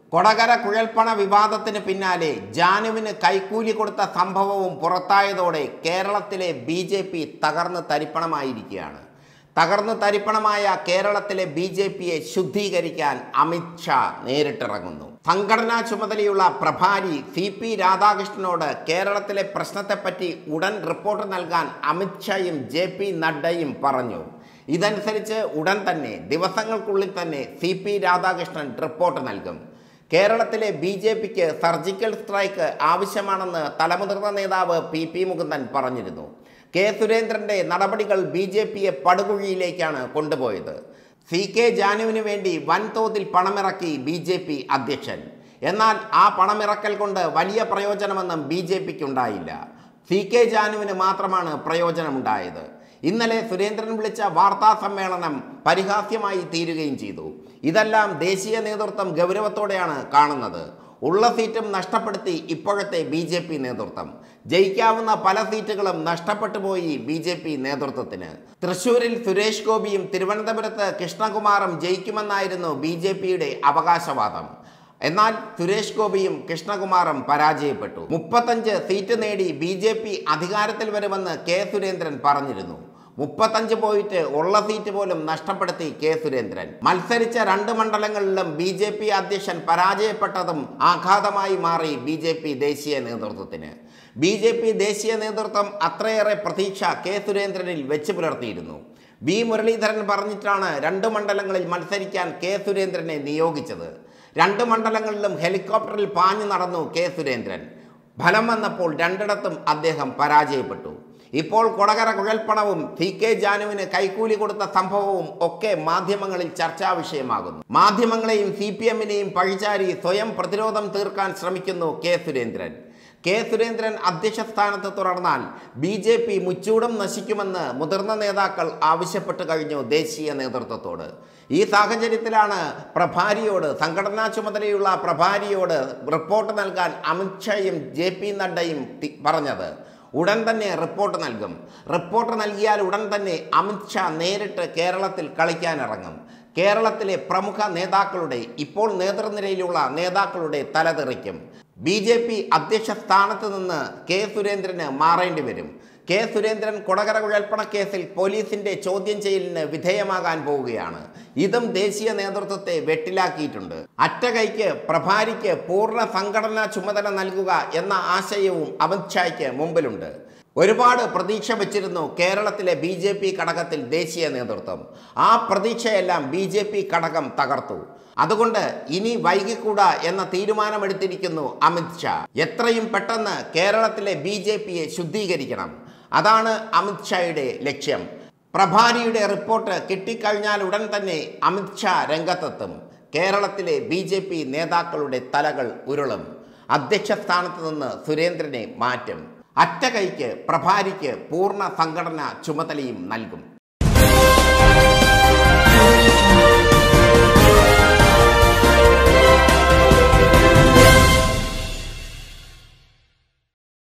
കൊടകര കുഴൽപ്പണ വിവാദത്തിന് പിന്നാലെ ജാനുവിന് കൈക്കൂലി കൊടുത്ത സംഭവവും പുറത്തായതോടെ കേരളത്തിലെ ബി ജെ പി തകർന്ന് തരിപ്പണമായിരിക്കുകയാണ് തകർന്നു തരിപ്പണമായ കേരളത്തിലെ ബി ജെ പിയെ ശുദ്ധീകരിക്കാൻ അമിത് ഷാ നേരിട്ടിറങ്ങുന്നു സംഘടനാ ചുമതലയുള്ള പ്രഭാരി സി പി രാധാകൃഷ്ണനോട് കേരളത്തിലെ പ്രശ്നത്തെപ്പറ്റി ഉടൻ റിപ്പോർട്ട് നൽകാൻ അമിത് ഷായും ജെ പി നഡ്ഡയും പറഞ്ഞു ഇതനുസരിച്ച് ഉടൻ തന്നെ ദിവസങ്ങൾക്കുള്ളിൽ തന്നെ സി പി രാധാകൃഷ്ണൻ റിപ്പോർട്ട് നൽകും കേരളത്തിലെ ബി ജെ പിക്ക് സർജിക്കൽ സ്ട്രൈക്ക് ആവശ്യമാണെന്ന് തലമുതിർന്ന നേതാവ് പി പി മുകുന്ദൻ പറഞ്ഞിരുന്നു കെ സുരേന്ദ്രന്റെ നടപടികൾ ബി ജെ പിയെ പടുകുഴിയിലേക്കാണ് കൊണ്ടുപോയത് സി കെ ജാനുവിന് വേണ്ടി വൻതോതിൽ പണമിറക്കി ബി ജെ പി അധ്യക്ഷൻ എന്നാൽ ആ പണമിറക്കൽ കൊണ്ട് വലിയ പ്രയോജനമൊന്നും ബി ജെ പിക്ക് ഉണ്ടായില്ല സി കെ ജാനുവിന് മാത്രമാണ് പ്രയോജനമുണ്ടായത് ഇന്നലെ സുരേന്ദ്രൻ വിളിച്ച വാർത്താ സമ്മേളനം പരിഹാസ്യമായി തീരുകയും ചെയ്തു ഇതെല്ലാം ദേശീയ നേതൃത്വം ഗൗരവത്തോടെയാണ് കാണുന്നത് ഉള്ള സീറ്റും നഷ്ടപ്പെടുത്തി ഇപ്പോഴത്തെ ബി ജെ പി നേതൃത്വം ജയിക്കാവുന്ന പല സീറ്റുകളും നഷ്ടപ്പെട്ടു പോയി ബി ജെ പി നേതൃത്വത്തിന് തൃശൂരിൽ സുരേഷ് ഗോപിയും തിരുവനന്തപുരത്ത് കൃഷ്ണകുമാറും ജയിക്കുമെന്നായിരുന്നു ബി ജെ പിയുടെ അവകാശവാദം എന്നാൽ സുരേഷ് ഗോപിയും കൃഷ്ണകുമാറും പരാജയപ്പെട്ടു മുപ്പത്തഞ്ച് സീറ്റ് നേടി ബി ജെ പി അധികാരത്തിൽ വരുമെന്ന് കെ സുരേന്ദ്രൻ പറഞ്ഞിരുന്നു മുപ്പത്തഞ്ച് പോയിട്ട് ഉള്ള സീറ്റ് പോലും നഷ്ടപ്പെടുത്തി കെ സുരേന്ദ്രൻ മത്സരിച്ച രണ്ട് മണ്ഡലങ്ങളിലും ബി ജെ പി അധ്യക്ഷൻ പരാജയപ്പെട്ടതും ആഘാതമായി മാറി ബി ജെ പി ദേശീയ നേതൃത്വത്തിന് ബി ജെ പി ദേശീയ നേതൃത്വം അത്രയേറെ പ്രതീക്ഷ കെ സുരേന്ദ്രനിൽ വെച്ച് പുലർത്തിയിരുന്നു വി മുരളീധരൻ പറഞ്ഞിട്ടാണ് രണ്ട് മണ്ഡലങ്ങളിൽ മത്സരിക്കാൻ കെ സുരേന്ദ്രനെ നിയോഗിച്ചത് രണ്ട് മണ്ഡലങ്ങളിലും ഹെലികോപ്റ്ററിൽ പാഞ്ഞു നടന്നു കെ സുരേന്ദ്രൻ ഫലം വന്നപ്പോൾ രണ്ടിടത്തും അദ്ദേഹം പരാജയപ്പെട്ടു ഇപ്പോൾ കൊടകര കുഴൽപ്പണവും സി കെ ജാനുവിന് കൈക്കൂലി കൊടുത്ത സംഭവവും ഒക്കെ മാധ്യമങ്ങളിൽ ചർച്ചാ വിഷയമാകുന്നു മാധ്യമങ്ങളെയും സി പി എമ്മിനെയും പഴിചാരി സ്വയം പ്രതിരോധം തീർക്കാൻ ശ്രമിക്കുന്നു കെ സുരേന്ദ്രൻ കെ സുരേന്ദ്രൻ അധ്യക്ഷ സ്ഥാനത്ത് തുടർന്നാൽ ബി ജെ പി മുച്ചൂടം നശിക്കുമെന്ന് മുതിർന്ന നേതാക്കൾ ആവശ്യപ്പെട്ടു കഴിഞ്ഞു ദേശീയ നേതൃത്വത്തോട് ഈ സാഹചര്യത്തിലാണ് പ്രഭാരിയോട് സംഘടനാ ചുമതലയുള്ള പ്രഭാരിയോട് റിപ്പോർട്ട് നൽകാൻ അമിത്ഷായും ജെ പി നഡ്ഡയും തി- പറഞ്ഞത് ഉടൻ തന്നെ റിപ്പോർട്ട് നൽകും റിപ്പോർട്ട് നൽകിയാൽ ഉടൻ തന്നെ അമിത്ഷാ നേരിട്ട് കേരളത്തിൽ കളിക്കാനിറങ്ങും കേരളത്തിലെ പ്രമുഖ നേതാക്കളുടെ ഇപ്പോൾ നേതൃനിരയിലുള്ള നേതാക്കളുടെ തലതെറിക്കും ബി ജെ പി അധ്യക്ഷ സ്ഥാനത്ത് നിന്ന് കെ സുരേന്ദ്രന് മാറേണ്ടി വരും കെ സുരേന്ദ്രൻ കൊടകര കുഴൽപ്പണ കേസിൽ പോലീസിന്റെ ചോദ്യം ചെയ്യലിന് വിധേയമാകാൻ പോവുകയാണ് ഇതും ദേശീയ നേതൃത്വത്തെ വെട്ടിലാക്കിയിട്ടുണ്ട് അറ്റകൈക്ക് പ്രഭാരിക്ക് പൂർണ്ണ സംഘടനാ ചുമതല നൽകുക എന്ന ആശയവും അമിത്ഷായ്ക്ക് മുമ്പിലുണ്ട് ഒരുപാട് പ്രതീക്ഷ വെച്ചിരുന്നു കേരളത്തിലെ ബി ജെ പി ഘടകത്തിൽ ദേശീയ നേതൃത്വം ആ പ്രതീക്ഷയെല്ലാം ബി ജെ പി ഘടകം തകർത്തു അതുകൊണ്ട് ഇനി വൈകിക്കൂടാ എന്ന തീരുമാനമെടുത്തിരിക്കുന്നു അമിത്ഷാ എത്രയും പെട്ടെന്ന് കേരളത്തിലെ ബി ജെ പിയെ ശുദ്ധീകരിക്കണം അതാണ് അമിത്ഷായുടെ ലക്ഷ്യം പ്രഭാരിയുടെ റിപ്പോർട്ട് കിട്ടിക്കഴിഞ്ഞാൽ ഉടൻ തന്നെ അമിത്ഷാ രംഗത്തെത്തും കേരളത്തിലെ ബി ജെ പി നേതാക്കളുടെ തലകൾ ഉരുളും അധ്യക്ഷ സ്ഥാനത്ത് നിന്ന് സുരേന്ദ്രനെ മാറ്റും അറ്റകൈക്ക് പ്രഭാരിക്ക് പൂർണ്ണ സംഘടന ചുമതലയും നൽകും